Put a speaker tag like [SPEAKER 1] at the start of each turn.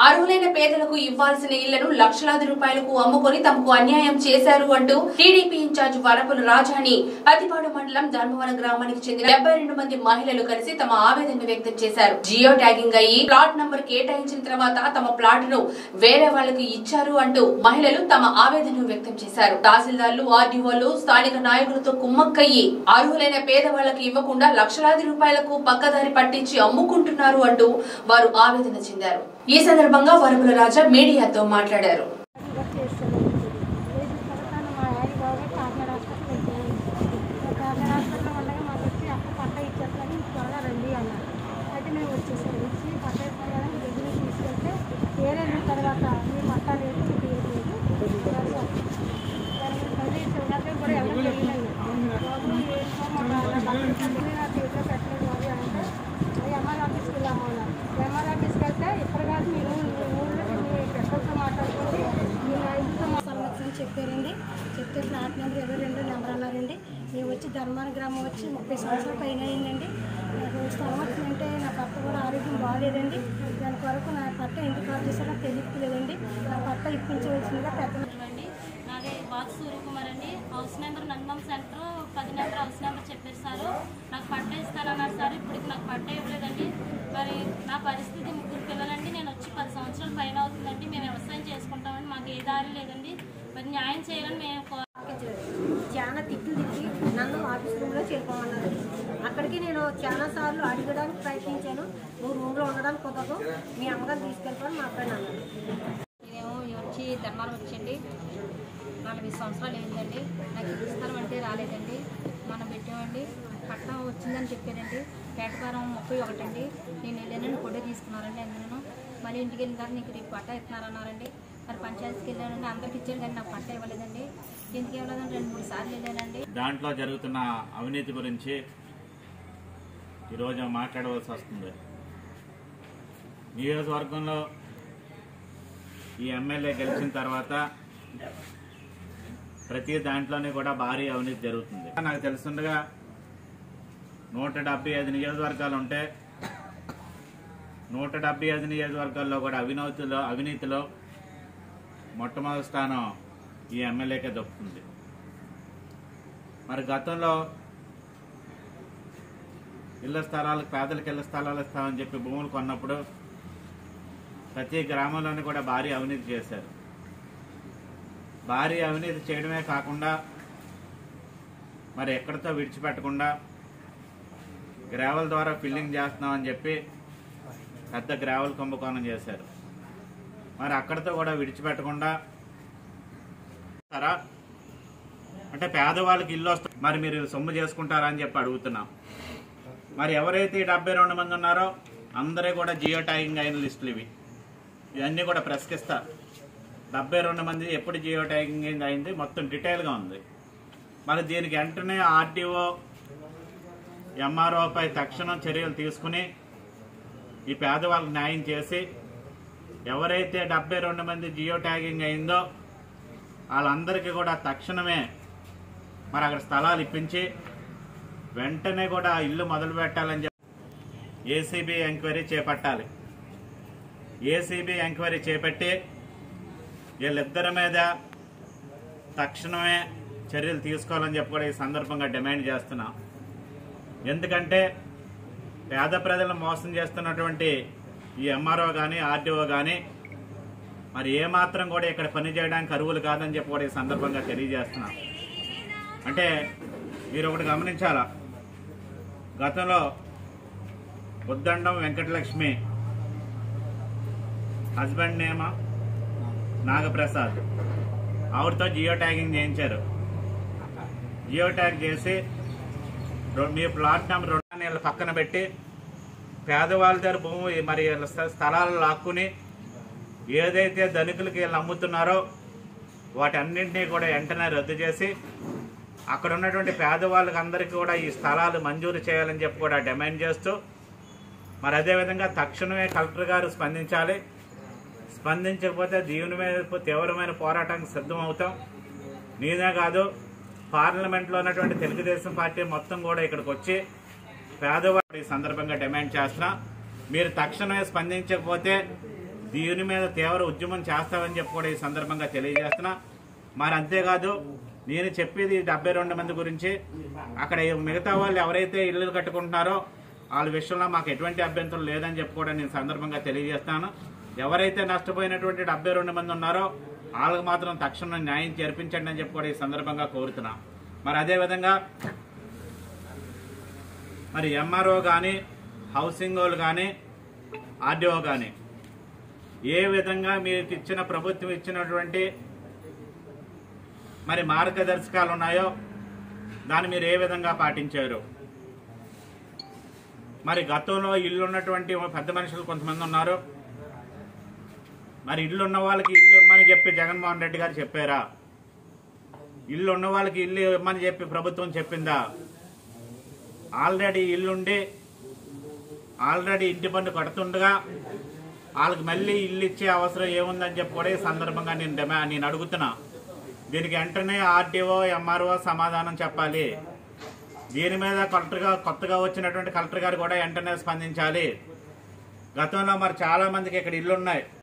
[SPEAKER 1] అర్హులైన పేదలకు ఇవ్వాల్సిన ఇళ్లను లక్షలాది రూపాయలకు అమ్ముకొని తమకు అన్యాయం చేశారు అంటూ టీడీపీ ఇన్ఛార్జ్ వరపుల రాజాని అతిపాడు మండలం ధర్మవరం గ్రామానికి చెందిన డెబ్బై రెండు మంది మహిళలు కలిసి తమ ఆవేదన వ్యక్తం చేశారు జియో ట్యాగింగ్ అయ్యి ప్లాట్ నంబర్ కేటాయించిన తర్వాత తమ ప్లాట్ ను వేరే వాళ్ళకి ఇచ్చారు అంటూ మహిళలు తమ ఆవేదన వ్యక్తం చేశారు తహసీల్దార్లు ఆర్డీఓలు స్థానిక నాయకులతో కుమ్మక్కయ్యి అర్హులైన పేదవాళ్లకు ఇవ్వకుండా లక్షలాది రూపాయలకు పక్కదారి పట్టించి అమ్ముకుంటున్నారు అంటూ వారు ఆవేదన చెందారు ఈ సందర్భంగా వరపుల రాజా మీడియాతో మాట్లాడారు
[SPEAKER 2] వర్క్ చేస్తాను లేదు తర్వాత మా ఆయన బాగా కాకినాడ హాస్పిటల్ వెళ్ళాను కాకినాడ హాస్పిటల్లో ఉండగా మాకు వచ్చి అక్కడ పట్ట ఇచ్చేస్తాను త్వరగా రండి అన్నారు అయితే మేము వచ్చేసాము వచ్చి పట్ట ఇస్తాను కదా మీ దగ్గర నుంచి తీసుకెళ్తే వేరే వెళ్ళిన తర్వాత మీ పట్ట లేదు మీకు ఏం లేదు దాని మీద మళ్ళీ శివరాత్రి కూడా ఎవరు తెలియలేదు బాబు ఏంటో మా నా పక్కన కంపెనీ నా చేతిలో పెట్టలేదు బాబు అంటే ఎంఆర్ ఆఫీస్కి వెళ్ళాము అన్నారు ఎంఆర్ ఆఫీస్కి వెళ్తే ఇక్కడ కాదు మీరు మీ ఊళ్ళో మీ పెద్దలతో మాట్లాడుకోండి మీ నాయకులతో మాట్లాడవచ్చు చెప్పారండి చెప్తే ఫ్లాట్ నెంబర్ ఇరవై రెండు నెంబర్ అన్నారండి మేము వచ్చి ధర్మాన గ్రామం వచ్చి ముప్పై సంవత్సరాల పైన అయిందండి నాకు స్థలం వచ్చిందంటే నా భర్త కూడా ఆరోగ్యం బాగాలేదండి దాని కొరకు నా పట్ట ఎందుకు కాల్ చేశారో నాకు తెలియట్లేదండి నా పట్ట ఇప్పించవలసిందిగా పెద్ద
[SPEAKER 3] అండి నాది బాత్ సూర్యకుమార్ అండి హౌస్ నెంబర్ నందం సెంటర్ పది నెంబర్ హౌస్ నెంబర్ చెప్పేస్తారు నాకు పట్ట ఇస్తానన్నారు సార్ ఇప్పుడు నాకు పట్ట ఇవ్వలేదండి మరి నా పరిస్థితి ముగ్గురు పిల్లలండి నేను వచ్చి పది సంవత్సరాల పైన అవుతుందండి మేము వ్యవసాయం చేసుకుంటామండి మాకు ఏ దారి లేదండి మరి న్యాయం చేయాలని మేము కో-
[SPEAKER 2] చాలా తిట్లు తిట్టి నన్ను ఆఫీస్ రూమ్లో చేరుకోమన్నారు అక్కడికి నేను చాలా సార్లు అడగడానికి ప్రయత్నించాను నువ్వు రూమ్లో ఉండడానికి కుదరదు మీ అమ్మగారు తీసుకెళ్ళిపోని మా అబ్బాయి అన్నారు
[SPEAKER 3] మేము వచ్చి ధర్మారం వచ్చండి నలభై సంవత్సరాలు అయిందండి నాకు ఇది స్థలం అంటే రాలేదండి మనం పెట్టామండి పట్టణం వచ్చిందని చెప్పారండి పేటపారం ముప్పై ఒకటి అండి నేను వెళ్ళానని ఫోటో తీసుకున్నారండి అందులో మళ్ళీ ఇంటికి వెళ్ళిన తర్వాత నీకు రేపు పట్టా ఇస్తున్నారన్నారండి మరి పంచాయతీకి వెళ్ళానండి అందరికి ఇచ్చారు కానీ నాకు పట్టా ఇవ్వలేదండి ఎందుకు ఇవ్వలేదని రెండు మూడు సార్లు వెళ్ళానండి
[SPEAKER 4] దాంట్లో జరుగుతున్న అవినీతి గురించి ఈరోజు మాట్లాడవలసి వస్తుంది నియోజకవర్గంలో ఈ ఎమ్మెల్యే గెలిచిన తర్వాత ప్రతి దాంట్లోనే కూడా భారీ అవినీతి జరుగుతుంది నాకు తెలుస్తుండగా నూట డెబ్బై ఐదు నియోజకవర్గాలు ఉంటే నూట డెబ్బై ఐదు నియోజకవర్గాల్లో కూడా అవినీతిలో అవినీతిలో మొట్టమొదటి స్థానం ఈ ఎమ్మెల్యేకే దొరుకుతుంది మరి గతంలో ఇళ్ల స్థలాలు పేదలకు ఇళ్ల స్థలాలు ఇస్తామని చెప్పి భూములు కొన్నప్పుడు ప్రతి గ్రామంలోని కూడా భారీ అవినీతి చేశారు భారీ అవినీతి చేయడమే కాకుండా మరి ఎక్కడితో విడిచిపెట్టకుండా గ్రావెల్ ద్వారా ఫిల్లింగ్ చేస్తున్నామని చెప్పి పెద్ద గ్రావెల్ కుంభకోణం చేశారు మరి అక్కడితో కూడా విడిచిపెట్టకుండా సరా అంటే పేదవాళ్ళకి ఇల్లు వస్తుంది మరి మీరు సొమ్ము చేసుకుంటారా అని చెప్పి అడుగుతున్నాం మరి ఎవరైతే ఈ డెబ్బై రెండు మంది ఉన్నారో అందరూ కూడా జియో ట్యాగింగ్ అయిన లిస్టులు ఇవి ఇవన్నీ కూడా ప్రశ్నిస్తా డెబ్బై రెండు మంది ఎప్పుడు జియో ట్యాగింగ్ అయింది మొత్తం డీటెయిల్గా ఉంది మరి దీనికి వెంటనే ఆర్టీఓ ఎంఆర్ఓపై తక్షణం చర్యలు తీసుకుని ఈ పేదవాళ్ళకి న్యాయం చేసి ఎవరైతే డెబ్బై రెండు మంది జియో ట్యాగింగ్ అయిందో వాళ్ళందరికీ కూడా తక్షణమే మరి అక్కడ స్థలాలు ఇప్పించి వెంటనే కూడా ఇల్లు మొదలు పెట్టాలని చెప్పి ఏసీబీ ఎంక్వైరీ చేపట్టాలి ఏసీబీ ఎంక్వైరీ చేపట్టి వీళ్ళిద్దరి మీద తక్షణమే చర్యలు తీసుకోవాలని చెప్పి కూడా ఈ సందర్భంగా డిమాండ్ చేస్తున్నాం ఎందుకంటే పేద ప్రజలను మోసం చేస్తున్నటువంటి ఈ ఎంఆర్ఓ కానీ ఆర్డీఓ కానీ మరి ఏమాత్రం కూడా ఇక్కడ పని చేయడానికి అరువులు కాదని చెప్పి కూడా ఈ సందర్భంగా తెలియజేస్తున్నాం అంటే మీరు ఒకటి గమనించాలా గతంలో ఉద్దండం వెంకటలక్ష్మి హస్బెండ్ నేమ నాగప్రసాద్ ఆవిడతో జియో ట్యాగింగ్ చేయించారు జియో ట్యాగ్ చేసి రొ- మీ ప్లాట్ నెంబర్ రెండు నీళ్ళ పక్కన పెట్టి పేదవాళ్ళ దగ్గర భూమి మరి వీళ్ళ స్థ- స్థలాలు లాక్కుని ఏదైతే ధనికులకి వీళ్ళు అమ్ముతున్నారో వాటన్నింటినీ కూడా వెంటనే రద్దు చేసి అక్కడ ఉన్నటువంటి పేదవాళ్ళకి అందరికీ కూడా ఈ స్థలాలు మంజూరు చేయాలని చెప్పి కూడా డిమాండ్ చేస్తూ మరి అదేవిధంగా తక్షణమే కలెక్టర్ గారు స్పందించాలి స్పందించకపోతే దీని మీద తీవ్రమైన పోరాటానికి సిద్ధం అవుతాం నేనే కాదు పార్లమెంట్లో ఉన్నటువంటి తెలుగుదేశం పార్టీ మొత్తం కూడా ఇక్కడికి వచ్చి పేదవాడు ఈ సందర్భంగా డిమాండ్ చేస్తున్నా మీరు తక్షణమే స్పందించకపోతే దీని మీద తీవ్ర ఉద్యమం చేస్తామని చెప్పి కూడా ఈ సందర్భంగా తెలియజేస్తున్నా మరి అంతేకాదు నేను చెప్పేది డెబ్బై రెండు మంది గురించి అక్కడ మిగతా వాళ్ళు ఎవరైతే ఇల్లు కట్టుకుంటున్నారో వాళ్ళ విషయంలో మాకు ఎటువంటి అభ్యంతరం లేదని చెప్పి కూడా నేను సందర్భంగా తెలియజేస్తాను ఎవరైతే నష్టపోయినటువంటి డెబ్బై రెండు మంది ఉన్నారో వాళ్ళకి మాత్రం తక్షణం న్యాయం చేర్పించండి అని చెప్పి కూడా ఈ సందర్భంగా కోరుతున్నాం మరి అదేవిధంగా మరి ఎంఆర్ఓ కానీ హౌసింగ్ వాళ్ళు కానీ ఆర్డీఓ కానీ ఏ విధంగా మీకు ఇచ్చిన ప్రభుత్వం ఇచ్చినటువంటి మరి మార్గదర్శకాలు ఉన్నాయో దాన్ని మీరు ఏ విధంగా పాటించారు మరి గతంలో ఇల్లు ఉన్నటువంటి పెద్ద మనుషులు కొంతమంది ఉన్నారు మరి ఇల్లు ఉన్న వాళ్ళకి ఇల్లు ఇమ్మని చెప్పి జగన్మోహన్ రెడ్డి గారు చెప్పారా ఇల్లు ఉన్న వాళ్ళకి ఇల్లు ఇమ్మని చెప్పి ప్రభుత్వం చెప్పిందా ఆల్రెడీ ఇల్లుండి ఆల్రెడీ ఇంటి పన్ను కడుతుండగా వాళ్ళకి మళ్ళీ ఇల్లు ఇచ్చే అవసరం ఏముందని చెప్పి కూడా ఈ సందర్భంగా నేను డిమా నేను అడుగుతున్నా దీనికి వెంటనే ఆర్టీఓ ఎంఆర్ఓ సమాధానం చెప్పాలి దీని మీద కలెక్టర్గా కొత్తగా వచ్చినటువంటి కలెక్టర్ గారు కూడా వెంటనే స్పందించాలి గతంలో మరి చాలా మందికి ఇక్కడ ఇల్లు ఉన్నాయి